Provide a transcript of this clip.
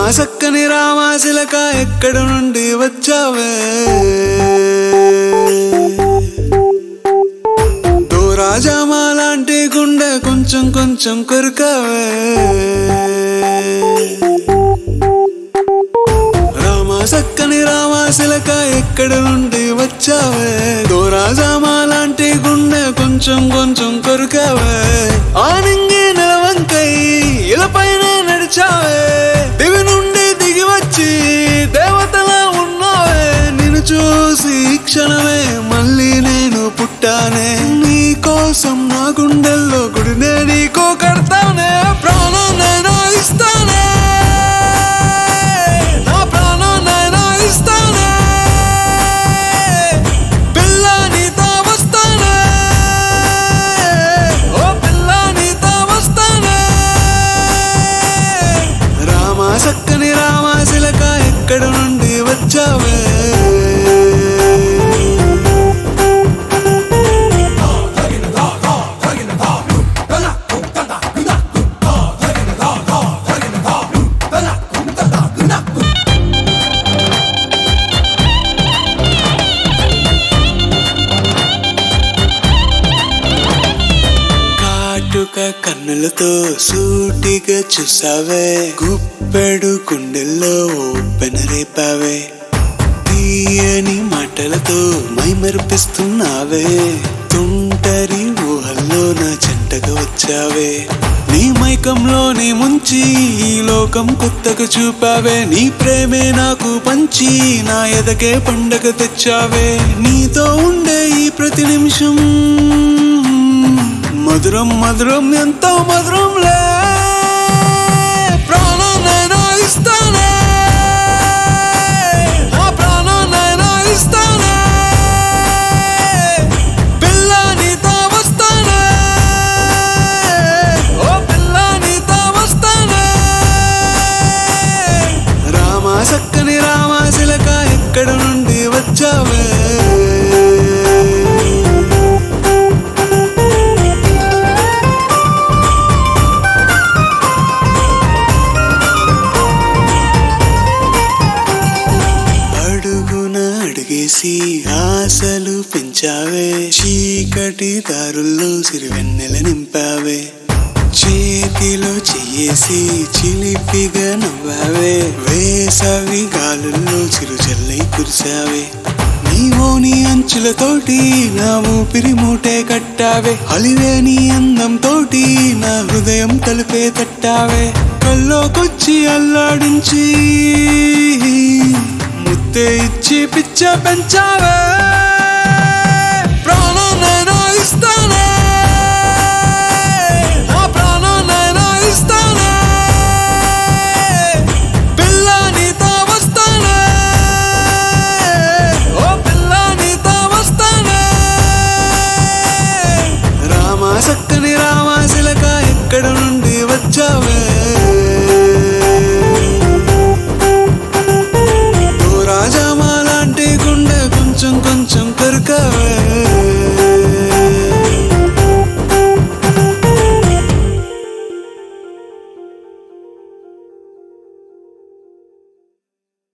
సక్కని రామాశిలక ఎక్కడ నుండి వచ్చావే దోరాజామా లాంటి గుండె కొంచెం కొంచెం కొరికావే రామ సక్కని రామాశిలక ఎక్కడ నుండి వచ్చావే దోరాజామా లాంటి గుండె కొంచెం కొంచెం కొరికావే ఆనింగి నిలవంకై ఇలపైన నడిచావే దివి నుండి దిగి వచ్చి దేవతలా ఉన్నావే నిన్ను చూసి ఈ క్షణమే మళ్ళీ నేను పుట్టానే నీ కోసం నా గుండెల్లో గుడినే నీకో కడతానే ప్రాణాన్నైనా ఇస్తానే నా ప్రాణాన్నైనా ఇస్తానే పిల్ల నీతో వస్తానే ఓ పిల్ల నీతో వస్తానే రామ సక్కని రామాశిలక ఎక్కడ నుండి వచ్చావే కాటుక కన్నులతో సూటిగా చూసావే గుప్పెడు గుండెల్లో పెనరేపావే తీయని మాటలతో మైమరిపిస్తున్నావే తుంటరి ఊహల్లో నా చెంటగా వచ్చావే నీ మైకంలో నీ ముంచి ఈ లోకం కొత్తగా చూపావే నీ ప్రేమే నాకు పంచి నా ఎదగే పండగ తెచ్చావే నీతో ఉండే ఈ ప్రతి నిమిషం మధురం మధురం ఎంతో మధురంలే ప్రాణాన్నైనా ఇస్తానే నా ప్రాణాన్నైనా ఇస్తానే పిల్ల నీతో వస్తానే ఓ పిల్ల నీతో వస్తానే రామ సక్కని రామాశిలక ఎక్కడ నుండి వచ్చావే అడుగున అడిగేసి ఆశలు పెంచావే చీకటి దారుల్లో సిరివెన్నెల నింపావే చేతిలో చెయ్యేసి చిలిపిగా నవ్వావే వేసవి గాలుల్లో చిరుజల్లై కురిసావే నీవో నీ అంచులతోటి నా ఊపిరి మూటే కట్టావే అలివే నీ అందం తోటి నా హృదయం తలుపే తట్టావే కల్లోకొచ్చి అల్లాడించి ముద్దే ఇచ్చి పిచ్చ పెంచావే